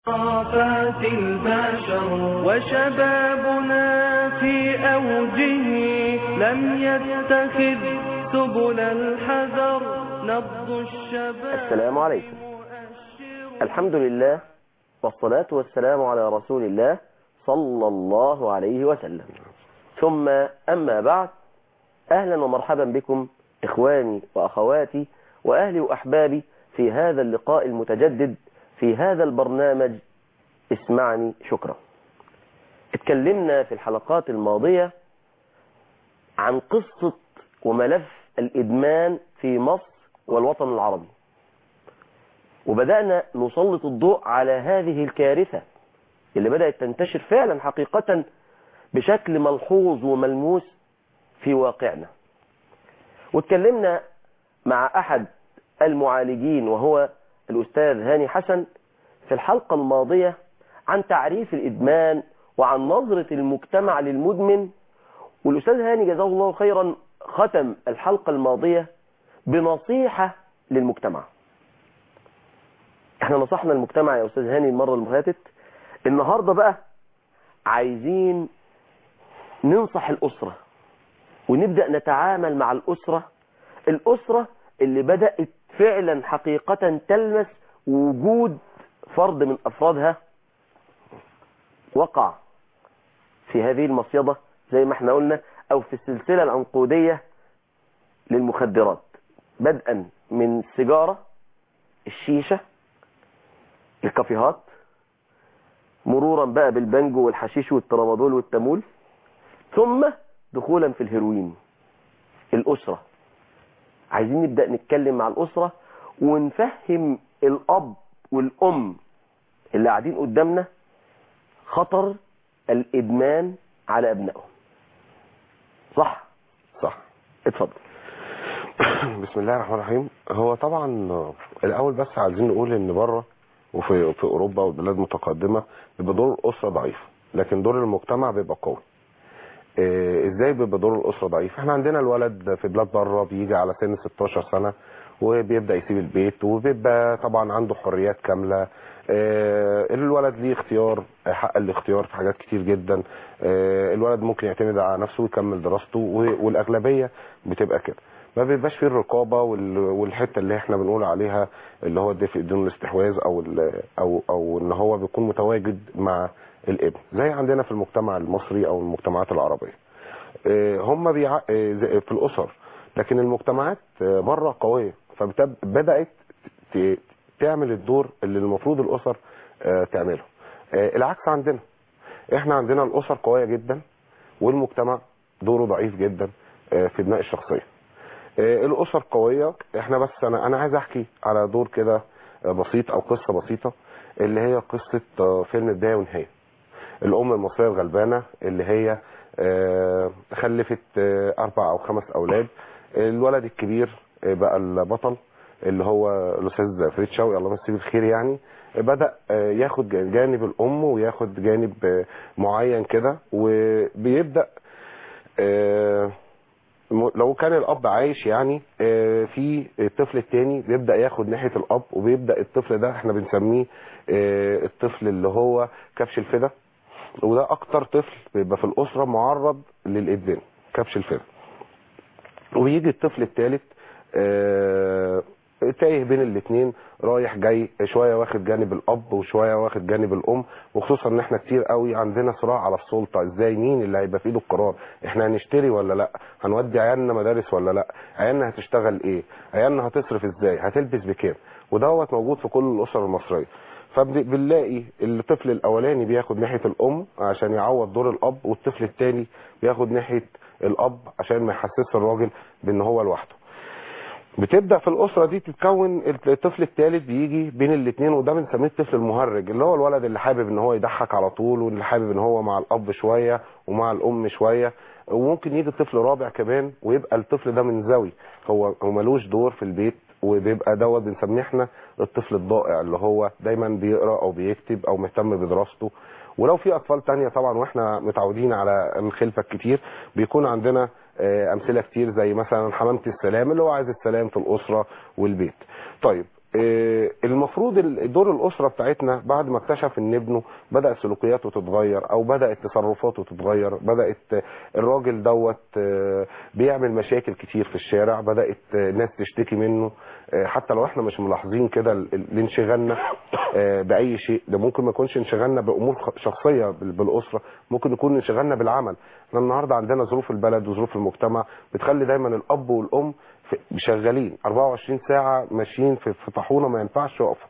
آفات البشر وشبابنا في أوجه لم يتخذ سبل الحذر نبض الشباب السلام عليكم الحمد لله والصلاة والسلام على رسول الله صلى الله عليه وسلم ثم أما بعد أهلا ومرحبا بكم إخواني وأخواتي وأهلي وأحبابي في هذا اللقاء المتجدد في هذا البرنامج اسمعني شكرا اتكلمنا في الحلقات الماضية عن قصة وملف الإدمان في مصر والوطن العربي وبدأنا نسلط الضوء على هذه الكارثة اللي بدأت تنتشر فعلا حقيقة بشكل ملحوظ وملموس في واقعنا واتكلمنا مع أحد المعالجين وهو الأستاذ هاني حسن في الحلقة الماضية عن تعريف الإدمان وعن نظرة المجتمع للمدمن والأستاذ هاني جزاه الله خيرا ختم الحلقة الماضية بنصيحة للمجتمع احنا نصحنا المجتمع يا أستاذ هاني المرة اللي فاتت النهاردة بقى عايزين ننصح الأسرة ونبدأ نتعامل مع الأسرة الأسرة اللي بدأت فعلا حقيقة تلمس وجود فرد من أفرادها وقع في هذه المصيدة زي ما احنا قلنا أو في السلسلة العنقودية للمخدرات بدءا من السيجارة الشيشة الكافيهات مرورا بقى بالبنجو والحشيش والترامادول والتمول ثم دخولا في الهيروين الأسرة عايزين نبدأ نتكلم مع الأسرة ونفهم الأب والأم اللي قاعدين قدامنا خطر الإدمان على أبنائهم صح صح اتفضل بسم الله الرحمن الرحيم هو طبعا الاول بس عايزين نقول ان بره وفي في اوروبا والبلاد المتقدمه بيبقى دور الاسره ضعيف لكن دور المجتمع بيبقى قوي إيه ازاي بيبقى دور الاسره ضعيف احنا عندنا الولد في بلاد بره بيجي على سن 16 سنه وبيبدا يسيب البيت وبيبقى طبعا عنده حريات كامله آه الولد ليه اختيار حق الاختيار في حاجات كتير جدا آه الولد ممكن يعتمد على نفسه ويكمل دراسته والاغلبيه بتبقى كده ما بيبقاش فيه الرقابه والحته اللي احنا بنقول عليها اللي هو الدفء دون الاستحواذ او او او ان هو بيكون متواجد مع الابن زي عندنا في المجتمع المصري او المجتمعات العربيه آه هم بيع... في الاسر لكن المجتمعات بره قويه فبدات تعمل الدور اللي المفروض الاسر تعمله العكس عندنا احنا عندنا الاسر قويه جدا والمجتمع دوره ضعيف جدا في بناء الشخصيه الاسر قويه احنا بس انا انا عايز احكي على دور كده بسيط او قصه بسيطه اللي هي قصه فيلم بدايه ونهايه الام المصريه الغلبانه اللي هي خلفت اربع او خمس اولاد الولد الكبير بقى البطل اللي هو الاستاذ فريد شوقي الله يمسيه بالخير يعني بدا ياخد جانب الام وياخد جانب معين كده وبيبدا لو كان الاب عايش يعني في الطفل الثاني بيبدا ياخد ناحيه الاب وبيبدا الطفل ده احنا بنسميه الطفل اللي هو كبش الفدا وده اكتر طفل بيبقى في الاسره معرض للادمان كبش الفدا ويجي الطفل الثالث تايه بين الاثنين رايح جاي شويه واخد جانب الاب وشويه واخد جانب الام وخصوصا ان احنا كتير قوي عندنا صراع على السلطه ازاي مين اللي هيبقى في ايده القرار احنا هنشتري ولا لا هنودي عيالنا مدارس ولا لا عيالنا هتشتغل ايه عيالنا هتصرف ازاي هتلبس بكام ودوت موجود في كل الاسر المصريه فبنلاقي الطفل الاولاني بياخد ناحيه الام عشان يعوض دور الاب والطفل الثاني بياخد ناحيه الاب عشان ما يحسسش الراجل بان هو لوحده بتبدا في الاسره دي تتكون الطفل الثالث بيجي بين الاثنين وده بنسميه الطفل المهرج اللي هو الولد اللي حابب ان هو يضحك على طول واللي حابب ان هو مع الاب شويه ومع الام شويه وممكن يجي طفل رابع كمان ويبقى الطفل ده منزوي هو هو ملوش دور في البيت وبيبقى دوت بنسميه احنا الطفل الضائع اللي هو دايما بيقرا او بيكتب او مهتم بدراسته ولو في اطفال تانية طبعا واحنا متعودين على الخلفه الكتير بيكون عندنا آه، امثله كتير زي مثلا حمامه السلام اللي هو عايز السلام في الاسره والبيت طيب آه، المفروض ال- دور الاسره بتاعتنا بعد ما اكتشف ان ابنه بدات سلوكياته تتغير او بدات تصرفاته تتغير بدات آه، الراجل دوت آه، بيعمل مشاكل كتير في الشارع بدات آه، ناس تشتكي منه آه، حتى لو احنا مش ملاحظين كده ال- ال- الانشغالنا آه، باي شيء ده ممكن ما يكونش انشغالنا بامور خ- شخصيه بال- بالاسره ممكن يكون انشغالنا بالعمل احنا النهارده عندنا ظروف البلد وظروف المجتمع بتخلي دايما الاب والام في- شغالين 24 ساعه ماشيين في في طاحونه ما ينفعش يقفوا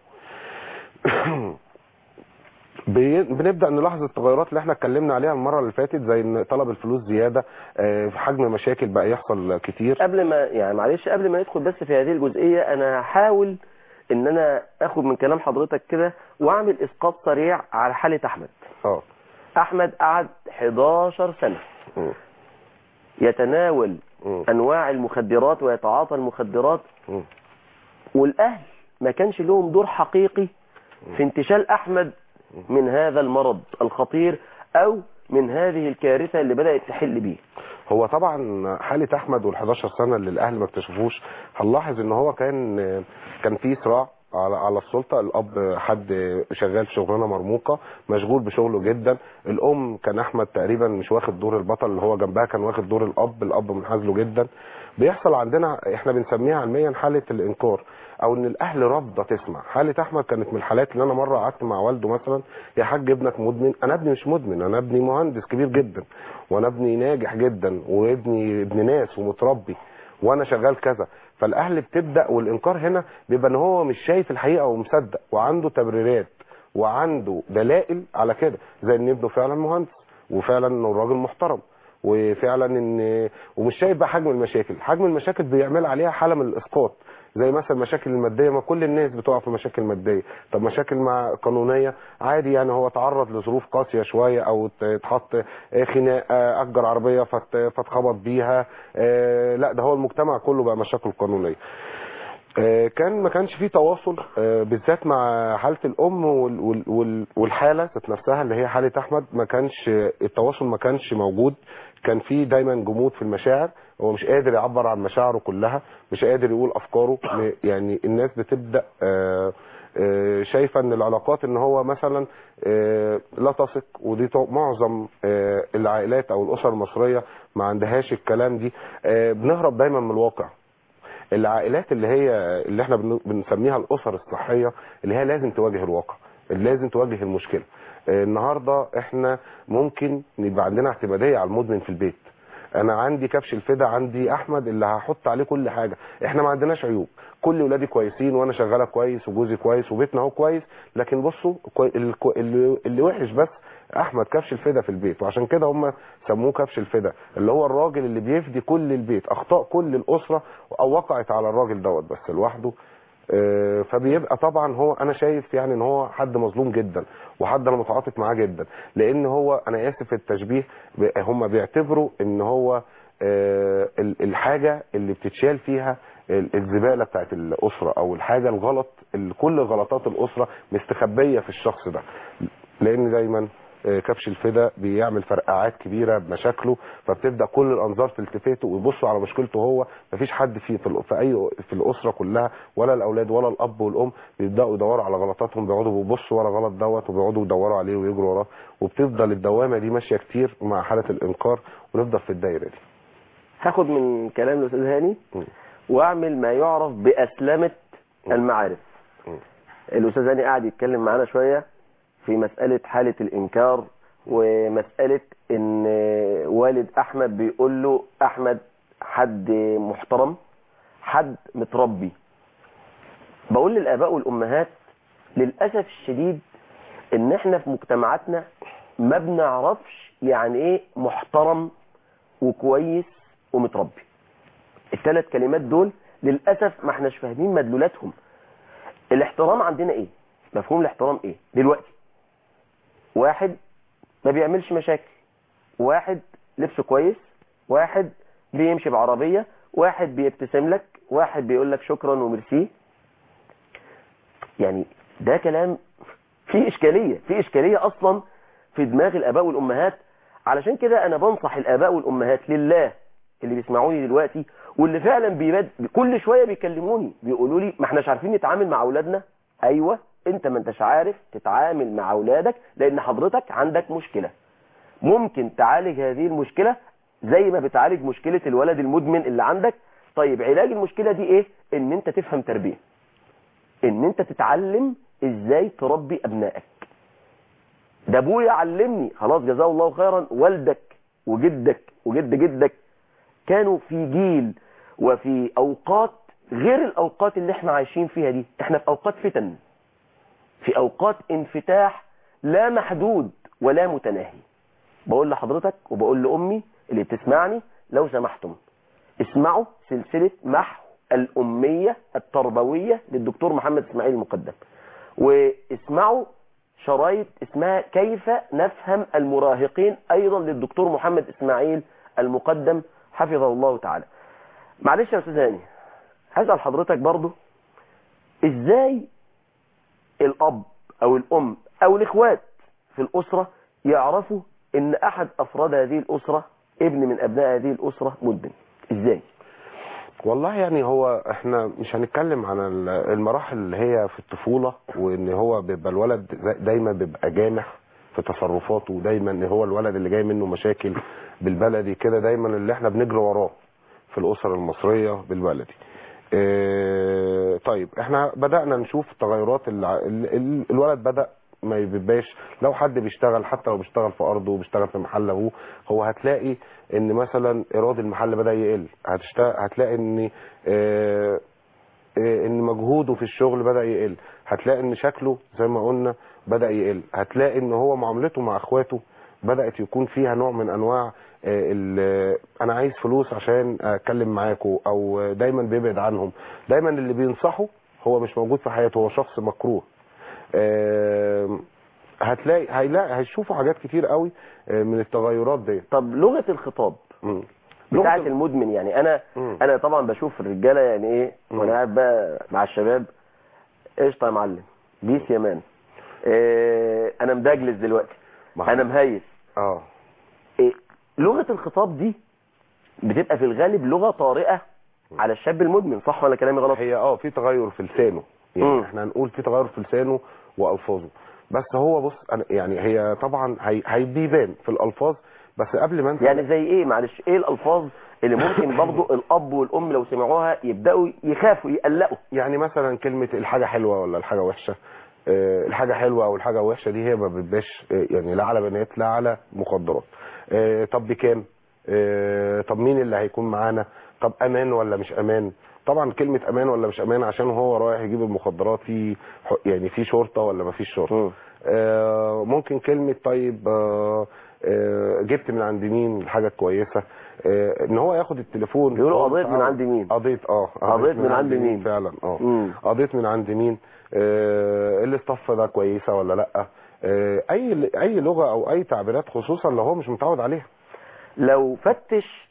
بي- بنبدا نلاحظ التغيرات اللي احنا اتكلمنا عليها المره اللي فاتت زي ان طلب الفلوس زياده آه، في حجم مشاكل بقى يحصل كتير قبل ما يعني معلش قبل ما ندخل بس في هذه الجزئية انا هحاول ان انا اخد من كلام حضرتك كده واعمل اسقاط سريع على حالة احمد اه احمد قعد 11 سنة م- يتناول م- انواع المخدرات ويتعاطى المخدرات م- والاهل ما كانش لهم دور حقيقي في انتشال احمد من هذا المرض الخطير او من هذه الكارثة اللي بدأت تحل بيه هو طبعا حالة احمد وال11 سنة اللي الاهل ما اكتشفوش هنلاحظ ان هو كان كان في صراع على على السلطة الاب حد شغال في شغلانة مرموقة مشغول بشغله جدا الام كان احمد تقريبا مش واخد دور البطل اللي هو جنبها كان واخد دور الاب الاب منحاز له جدا بيحصل عندنا احنا بنسميها علميا حالة الانكار او ان الاهل رافضه تسمع حاله احمد كانت من الحالات اللي انا مره قعدت مع والده مثلا يا حاج ابنك مدمن انا ابني مش مدمن انا ابني مهندس كبير جدا وانا ابني ناجح جدا وابني ابن ناس ومتربي وانا شغال كذا فالاهل بتبدا والانكار هنا بيبقى ان هو مش شايف الحقيقه ومصدق وعنده تبريرات وعنده دلائل على كده زي ان ابنه فعلا مهندس وفعلا انه راجل محترم وفعلا ان ومش شايف بقى حجم المشاكل حجم المشاكل بيعمل عليها حاله من الاسقاط زي مثلا المشاكل الماديه ما كل الناس بتقع في مشاكل ماديه طب مشاكل مع قانونيه عادي يعني هو تعرض لظروف قاسيه شويه او اتحط خناقه اجر عربيه فت- فاتخبط بيها آه، لا ده هو المجتمع كله بقى مشاكل قانونيه آه، كان ما كانش فيه تواصل آه، بالذات مع حاله الام وال- وال- وال- والحاله ذات نفسها اللي هي حاله احمد ما كانش التواصل ما كانش موجود كان في دايما جمود في المشاعر هو مش قادر يعبر عن مشاعره كلها مش قادر يقول افكاره م- يعني الناس بتبدا آه، آه، شايفه ان العلاقات ان هو مثلا آه، لا تثق ودي تو- معظم آه، العائلات او الاسر المصريه ما عندهاش الكلام دي آه، بنهرب دايما من الواقع العائلات اللي هي اللي احنا بن- بنسميها الاسر الصحيه اللي هي لازم تواجه الواقع اللي لازم تواجه المشكله آه، النهارده احنا ممكن يبقى عندنا اعتماديه على المدمن في البيت انا عندي كبش الفدا عندي احمد اللي هحط عليه كل حاجه احنا ما عندناش عيوب كل ولادي كويسين وانا شغاله كويس وجوزي كويس وبيتنا اهو كويس لكن بصوا كوي- الكو- اللي, اللي وحش بس احمد كبش الفدا في البيت وعشان كده هم سموه كبش الفدا اللي هو الراجل اللي بيفدي كل البيت اخطاء كل الاسره او وقعت على الراجل دوت بس لوحده آه، فبيبقى طبعا هو انا شايف يعني ان هو حد مظلوم جدا وحد انا متعاطف معاه جدا لان هو انا اسف في التشبيه ب- هم بيعتبروا ان هو آه، ال- الحاجه اللي بتتشال فيها ال- الزباله بتاعت الاسره او الحاجه الغلط اللي كل غلطات الاسره مستخبيه في الشخص ده لان دايما آه، كبش الفدا بيعمل فرقعات كبيره بمشاكله فبتبدا كل الانظار تلتفته ويبصوا على مشكلته هو مفيش حد في في, ال- في اي في الاسره كلها ولا الاولاد ولا الاب والام بيبداوا يدوروا على غلطاتهم بيقعدوا بيبصوا ورا غلط دوت وبيقعدوا يدوروا عليه ويجروا وراه وبتفضل الدوامه دي ماشيه كتير مع حاله الانكار ونفضل في الدايره دي هاخد من كلام الاستاذ هاني م. واعمل ما يعرف باسلمه المعارف م. الاستاذ هاني قاعد يتكلم معانا شويه في مساله حاله الانكار ومساله ان والد احمد بيقول له احمد حد محترم حد متربي بقول للاباء والامهات للاسف الشديد ان احنا في مجتمعاتنا ما بنعرفش يعني ايه محترم وكويس ومتربي الثلاث كلمات دول للاسف ما احناش فاهمين مدلولاتهم الاحترام عندنا ايه مفهوم الاحترام ايه دلوقتي واحد ما بيعملش مشاكل واحد لبسه كويس واحد بيمشي بعربية واحد بيبتسم لك واحد بيقول لك شكرا وميرسي يعني ده كلام فيه إشكالية فيه إشكالية أصلا في دماغ الآباء والأمهات علشان كده أنا بنصح الآباء والأمهات لله اللي بيسمعوني دلوقتي واللي فعلا بيبد... كل شويه بيكلموني بيقولوا لي ما احناش عارفين نتعامل مع اولادنا ايوه انت ما انتش عارف تتعامل مع اولادك لان حضرتك عندك مشكله ممكن تعالج هذه المشكله زي ما بتعالج مشكله الولد المدمن اللي عندك طيب علاج المشكله دي ايه ان انت تفهم تربيه ان انت تتعلم ازاي تربي ابنائك ده ابويا علمني خلاص جزاه الله خيرا والدك وجدك وجد جدك كانوا في جيل وفي اوقات غير الاوقات اللي احنا عايشين فيها دي احنا في اوقات فتن في اوقات انفتاح لا محدود ولا متناهي بقول لحضرتك وبقول لامي اللي بتسمعني لو سمحتم اسمعوا سلسلة محو الأمية التربوية للدكتور محمد إسماعيل المقدم واسمعوا شرايط اسمها كيف نفهم المراهقين أيضا للدكتور محمد إسماعيل المقدم حفظه الله تعالى معلش يا أستاذ هاني هسأل حضرتك برضو إزاي الأب أو الأم أو الإخوات في الأسرة يعرفوا إن أحد أفراد هذه الأسرة ابن من أبناء هذه الأسرة مدمن إزاي والله يعني هو احنا مش هنتكلم عن ال- المراحل اللي هي في الطفولة وان هو بيبقى الولد دايما بيبقى جامح في تصرفاته ودايما هو الولد اللي جاي منه مشاكل بالبلدي كده دايما اللي احنا بنجري وراه في الاسر المصرية بالبلدي اه طيب احنا بدأنا نشوف تغيرات الع- ال- ال- الولد بدأ ما بيبقاش لو حد بيشتغل حتى لو بيشتغل في ارضه وبيشتغل في محل ابوه هو هتلاقي ان مثلا ايراد المحل بدا يقل هتشتغل هتلاقي ان آه، آه، ان مجهوده في الشغل بدا يقل هتلاقي ان شكله زي ما قلنا بدا يقل هتلاقي ان هو معاملته مع اخواته بدات يكون فيها نوع من انواع آه، ال- انا عايز فلوس عشان اتكلم معاكم او دايما بيبعد عنهم دايما اللي بينصحه هو مش موجود في حياته هو شخص مكروه آه، هتلاقي هيلاقي هيشوفوا حاجات كتير قوي آه، من التغيرات دي طب لغة الخطاب مم. بتاعة لغة- المدمن يعني انا مم. انا طبعا بشوف الرجاله يعني ايه مم. وانا قاعد بقى مع الشباب قشطه يا معلم بيس يا مان إيه انا مدجلس دلوقتي ما- انا مهيس اه إيه لغه الخطاب دي بتبقى في الغالب لغه طارئه على الشاب المدمن صح ولا كلامي غلط هي اه في تغير في لسانه يعني مم. احنا هنقول في تغير في لسانه والفاظه بس هو بص أنا يعني هي طبعا هي هيبيبان في الالفاظ بس قبل ما انت يعني زي ايه معلش ايه الالفاظ اللي ممكن برضو الاب والام لو سمعوها يبداوا يخافوا يقلقوا يعني مثلا كلمه الحاجه حلوه ولا الحاجه وحشه آه، الحاجه حلوه او الحاجه وحشه دي هي ما بتبقاش آه، يعني لا على بنات لا على مخدرات آه، طب بكام آه، طب مين اللي هيكون معانا طب امان ولا مش امان طبعا كلمه امان ولا مش امان عشان هو رايح يجيب المخدرات في ح- يعني في شرطه ولا ما فيش شرطه مم. آه، ممكن كلمة طيب آه، آه، جبت من عند مين الحاجة كويسة آه، ان هو ياخد التليفون بيقولوا هو قضيت من متعود. عند مين؟ قضيت اه قضيت من عند مين؟ فعلا اه مم. قضيت من عند مين آه، الاستاف ده كويسة ولا لا آه، اي اي لغة او اي تعبيرات خصوصا لو هو مش متعود عليها لو فتش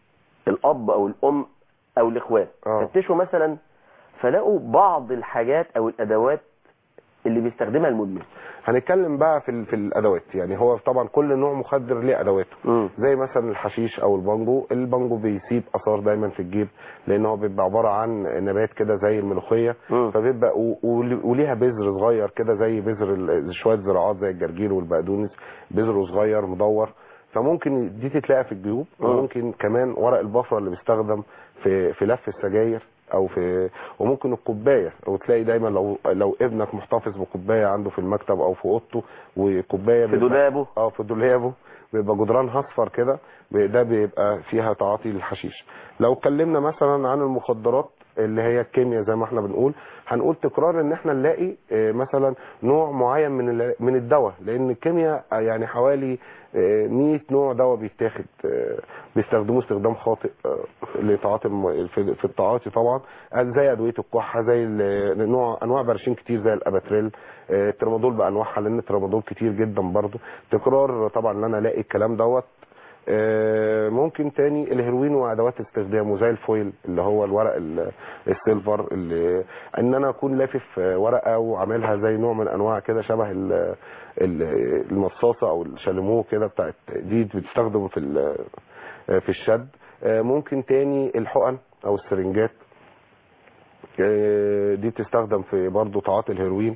الاب او الام او الاخوات آه. فتشوا مثلا فلقوا بعض الحاجات او الادوات اللي بيستخدمها المدمن هنتكلم بقى في ال- في الادوات يعني هو طبعا كل نوع مخدر ليه ادواته مم. زي مثلا الحشيش او البانجو البانجو بيسيب اثار دايما في الجيب لان هو بيبقى عباره عن نبات كده زي الملوخيه مم. فبيبقى و- ول- وليها بذر صغير كده زي بذر ال- شويه زراعات زي الجرجير والبقدونس بذره صغير مدور فممكن دي تتلاقى في الجيوب مم. وممكن كمان ورق البفره اللي بيستخدم في في لف السجاير او في وممكن الكوبايه وتلاقي دايما لو لو ابنك محتفظ بكوبايه عنده في المكتب او في اوضته وكوبايه في بيبقى- دولابه اه في دولابه بيبقى جدرانها اصفر كده ده بيبقى فيها تعاطي للحشيش لو اتكلمنا مثلا عن المخدرات اللي هي الكيمياء زي ما احنا بنقول هنقول تكرار ان احنا نلاقي آه، مثلا نوع معين من ال- من الدواء لان الكيمياء آه، يعني حوالي آه، 100 نوع دواء بيتاخد آه، بيستخدموه استخدام خاطئ آه، لتعاطي الم- في في التعاطي طبعا آه، زي ادويه الكحه زي ال- نوع انواع برشين كتير زي الاباتريل آه، الترامادول بانواعها لان الترامادول كتير جدا برضو تكرار طبعا ان انا الاقي الكلام دوت آه، ممكن تاني الهيروين وادوات استخدامه زي الفويل اللي هو الورق ال- السيلفر اللي ان انا اكون لافف آه، ورقه وعاملها زي نوع من انواع كده شبه ال- ال- المصاصه او الشاليمو كده بتاعت دي بتستخدم في ال- آه، في الشد آه، ممكن تاني الحقن او السرنجات آه، دي بتستخدم في برضه تعاطي الهيروين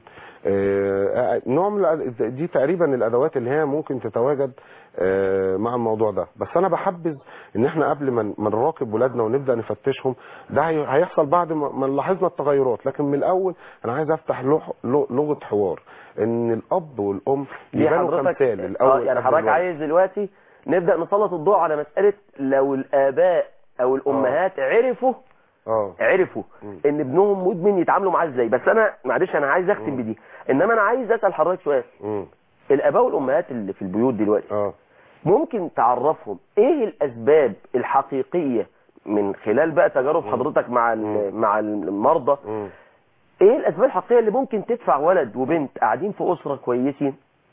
آه، نوع من الأد- دي تقريبا الادوات اللي هي ممكن تتواجد آه، مع الموضوع ده بس انا بحبذ ان احنا قبل ما ما نراقب ولادنا ونبدا نفتشهم ده هي- هيحصل بعد ما ما لاحظنا التغيرات لكن من الاول انا عايز افتح لوح- لو- لغه حوار ان الاب والام دي يبانوا حضرتك كمثال آه، الاول يعني قبل حضرتك الولد. عايز دلوقتي نبدا نسلط الضوء على مساله لو الاباء او الامهات عرفوا اه عرفوا مم. ان ابنهم مدمن يتعاملوا معاه ازاي بس انا معلش انا عايز اختم بدي انما انا عايز اسال حضرتك سؤال مم. الاباء والامهات اللي في البيوت دلوقتي اه ممكن تعرفهم ايه الاسباب الحقيقيه من خلال بقى تجارب حضرتك مع ال- مع المرضى مم. ايه الاسباب الحقيقيه اللي ممكن تدفع ولد وبنت قاعدين في اسره كويسين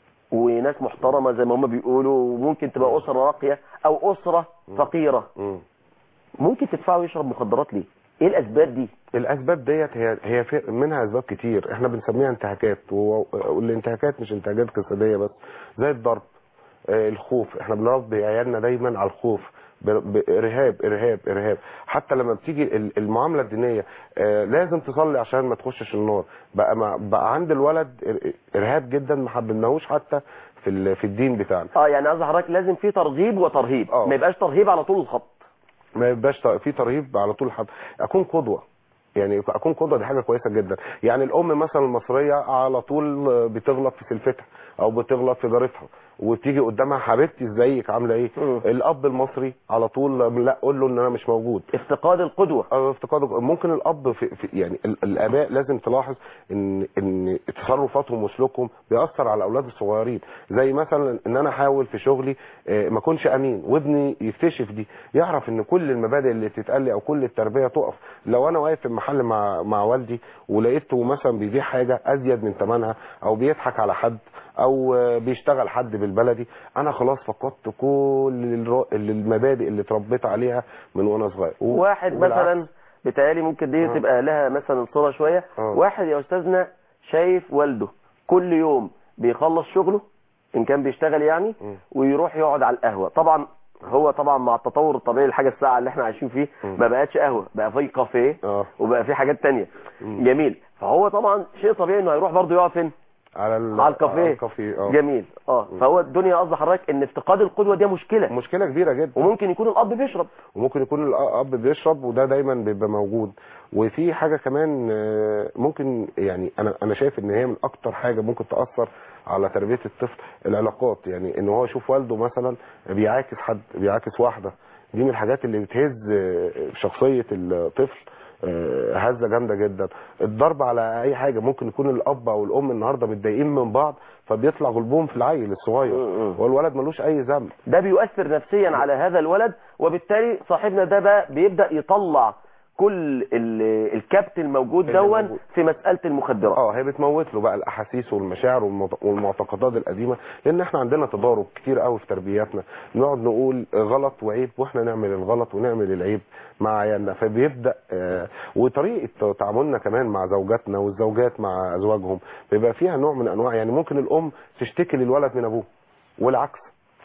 وناس محترمه زي ما هم بيقولوا وممكن تبقى اسره راقيه او اسره فقيره مم. ممكن تدفعه يشرب مخدرات ليه ايه الاسباب دي الاسباب ديت هي هي في منها اسباب كتير احنا بنسميها انتهاكات و- والانتهاكات مش انتهاكات جسديه بس زي الضرب آه، الخوف احنا بنربي عيالنا دايما على الخوف ب- بارهاب ارهاب ارهاب حتى لما بتيجي ال- المعامله الدينيه آه، لازم تصلي عشان ما تخشش النار بقى ما بقى عند الولد إر- ارهاب جدا ما حبناهوش حتى في ال- في الدين بتاعنا اه يعني قصدي حضرتك لازم في ترغيب وترهيب آه. ما يبقاش ترهيب على طول الخط ما يبقاش ط- في ترهيب على طول حد اكون قدوه يعني اكون قدوه دي حاجه كويسه جدا يعني الام مثلا المصريه على طول بتغلط في سلفتها او بتغلط في جارتها وتيجي قدامها حبيبتي ازيك عامله ايه مم. الاب المصري على طول لا قول له ان انا مش موجود افتقاد القدوه أو افتقاد ممكن الاب في, في يعني ال- الاباء لازم تلاحظ ان ان تصرفاتهم وسلوكهم بيأثر على الاولاد الصغيرين زي مثلا ان انا احاول في شغلي آه، ما اكونش امين وابني يكتشف دي يعرف ان كل المبادئ اللي بتتقال لي او كل التربيه تقف لو انا واقف في المحل مع مع والدي ولقيته مثلا بيبيع حاجه ازيد من ثمنها او بيضحك على حد او آه، بيشتغل حد بالبلدي انا خلاص فقدت كل الر- المبادئ اللي اتربيت عليها من وانا صغير و- واحد والعكس. مثلا بتهيألي ممكن دي آه. تبقى لها مثلا صورة شوية آه. واحد يا أستاذنا شايف والده كل يوم بيخلص شغله إن كان بيشتغل يعني مم. ويروح يقعد على القهوة طبعا هو طبعا مع التطور الطبيعي الحاجة الساعة اللي احنا عايشين فيه مم. ما بقتش قهوة بقى في كافيه اه وبقى في حاجات تانية مم. جميل فهو طبعا شيء طبيعي انه هيروح برضه يقعد فين على ال- على الكافيه على الكافيه اه جميل اه فهو الدنيا قصد حضرتك ان افتقاد القدوة دي مشكلة مشكله كبيره جدا وممكن يكون الاب بيشرب وممكن يكون الاب بيشرب وده دايما بيبقى موجود وفي حاجه كمان آه، ممكن يعني انا انا شايف ان هي من اكتر حاجه ممكن تاثر على تربيه الطفل العلاقات يعني ان هو يشوف والده مثلا بيعاكس حد بيعاكس واحده دي من الحاجات اللي بتهز آه، شخصيه الطفل آه، هزه جامده جدا الضرب على اي حاجه ممكن يكون الاب او الام النهارده متضايقين من بعض فبيطلع غلبهم في العيل الصغير م- م. والولد ملوش اي ذنب ده بيؤثر نفسيا على هذا الولد وبالتالي صاحبنا ده بقى بيبدأ يطلع كل ال- الكبت الموجود اللي دون موجود. في مسألة المخدرات اه هي بتموت له بقى الاحاسيس والمشاعر والمعت- والمعتقدات القديمه لان احنا عندنا تضارب كتير قوي في تربياتنا نقعد نقول غلط وعيب واحنا نعمل الغلط ونعمل العيب مع عيالنا فبيبدا آه وطريقه تعاملنا كمان مع زوجاتنا والزوجات مع ازواجهم بيبقى فيها نوع من انواع يعني ممكن الام تشتكي للولد من ابوه والعكس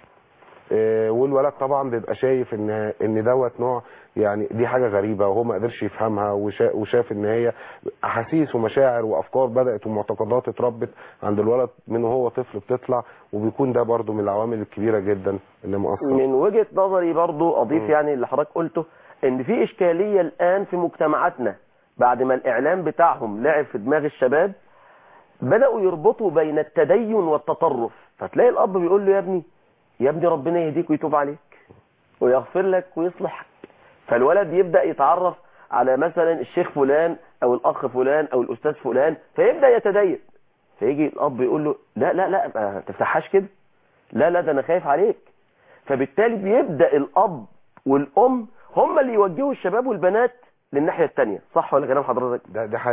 آه، والولد طبعا بيبقى شايف ان ان دوت نوع يعني دي حاجه غريبه وهو ما قدرش يفهمها وشا- وشاف ان هي احاسيس ومشاعر وافكار بدات ومعتقدات اتربت عند الولد من وهو طفل بتطلع وبيكون ده برضو من العوامل الكبيره جدا اللي مؤثره من وجهة نظري برضو أضيف م. يعني اللي حضرتك قلته إن في إشكالية الآن في مجتمعاتنا بعد ما الإعلام بتاعهم لعب في دماغ الشباب بدأوا يربطوا بين التدين والتطرف فتلاقي الأب بيقول له يا ابني يا ابني ربنا يهديك ويتوب عليك ويغفر لك ويصلحك فالولد يبدأ يتعرف على مثلا الشيخ فلان أو الأخ فلان أو الأستاذ فلان فيبدأ يتدين فيجي الأب يقول له لا لا لا ما تفتحهاش كده لا لا ده أنا خايف عليك فبالتالي بيبدأ الأب والأم هم اللي يوجهوا الشباب والبنات للناحية التانية صح ولا كلام حضرتك ده ده حقيقه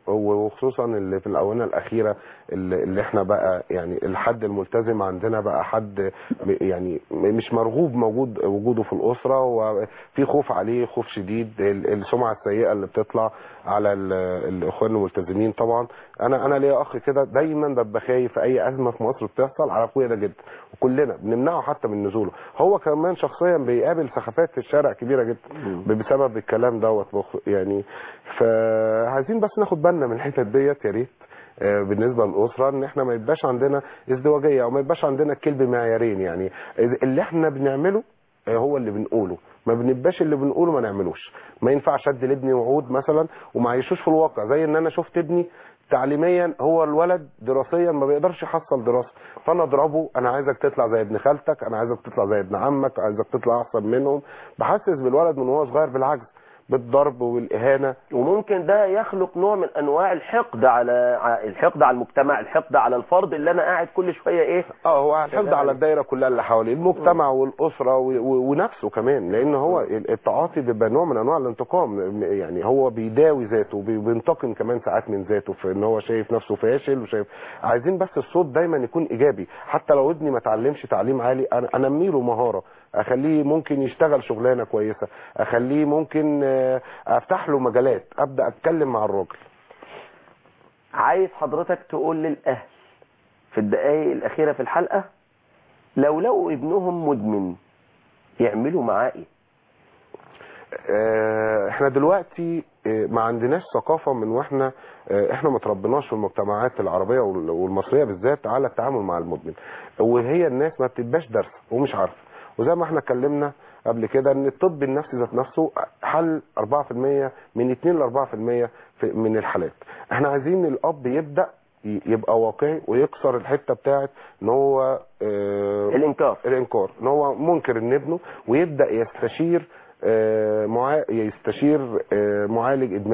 وخصوصا اللي في الاونه الاخيره اللي اللي احنا بقى يعني الحد الملتزم عندنا بقى حد م- يعني مش مرغوب موجود وجوده في الاسره وفي خوف عليه خوف شديد ال- السمعه السيئه اللي بتطلع على ال- الاخوان الملتزمين طبعا انا انا ليا اخ كده دايما ببقى خايف في اي ازمه في مصر بتحصل على اخويا ده جدا وكلنا بنمنعه حتى من نزوله هو كمان شخصيا بيقابل سخافات في الشارع كبيره جدا بسبب الكلام دوت بخ- يعني فعايزين بس ناخد بالنا من الحتت ديت يا ريت آه، بالنسبه للاسره ان احنا ما يبقاش عندنا ازدواجيه او ما يبقاش عندنا الكلب معيارين يعني اللي احنا بنعمله آه، هو اللي بنقوله ما بنبقاش اللي بنقوله ما نعملوش ما ينفعش ادي لابني وعود مثلا وما عيشوش في الواقع زي ان انا شفت ابني تعليميا هو الولد دراسيا ما بيقدرش يحصل دراسه فانا اضربه انا عايزك تطلع زي ابن خالتك انا عايزك تطلع زي ابن عمك عايزك تطلع احسن منهم بحسس بالولد من وهو صغير بالعجز بالضرب والاهانه وممكن ده يخلق نوع من انواع الحقد على ع- الحقد على المجتمع الحقد على الفرد اللي انا قاعد كل شويه ايه اه هو الحفظ شغال. على الدايره كلها اللي حواليه المجتمع والاسره و- و- ونفسه كمان لان هو التعاطي بيبقى نوع من انواع الانتقام يعني هو بيداوي ذاته بي- بينتقم كمان ساعات من ذاته في ان هو شايف نفسه فاشل وشايف عايزين بس الصوت دايما يكون ايجابي حتى لو ابني ما اتعلمش تعليم عالي انا انمي له مهاره اخليه ممكن يشتغل شغلانه كويسه اخليه ممكن آه، افتح له مجالات ابدا اتكلم مع الراجل عايز حضرتك تقول للاهل في الدقائق الاخيره في الحلقه لو لقوا ابنهم مدمن يعملوا معاه ايه آه، احنا دلوقتي آه، ما عندناش ثقافة من واحنا آه، احنا ما تربناش في المجتمعات العربية وال- والمصرية بالذات على التعامل مع المدمن وهي الناس ما بتبقاش دارسة ومش عارفة وزي ما احنا اتكلمنا قبل كده ان الطب النفسي ذات نفسه حل 4% من 2 ل 4% في- من الحالات احنا عايزين الاب يبدا ي- يبقى واقعي ويكسر الحته بتاعت ان هو آه، الانكار الانكار ان هو منكر ان ابنه ويبدا يستشير آه، معا- يستشير آه، معالج ادمان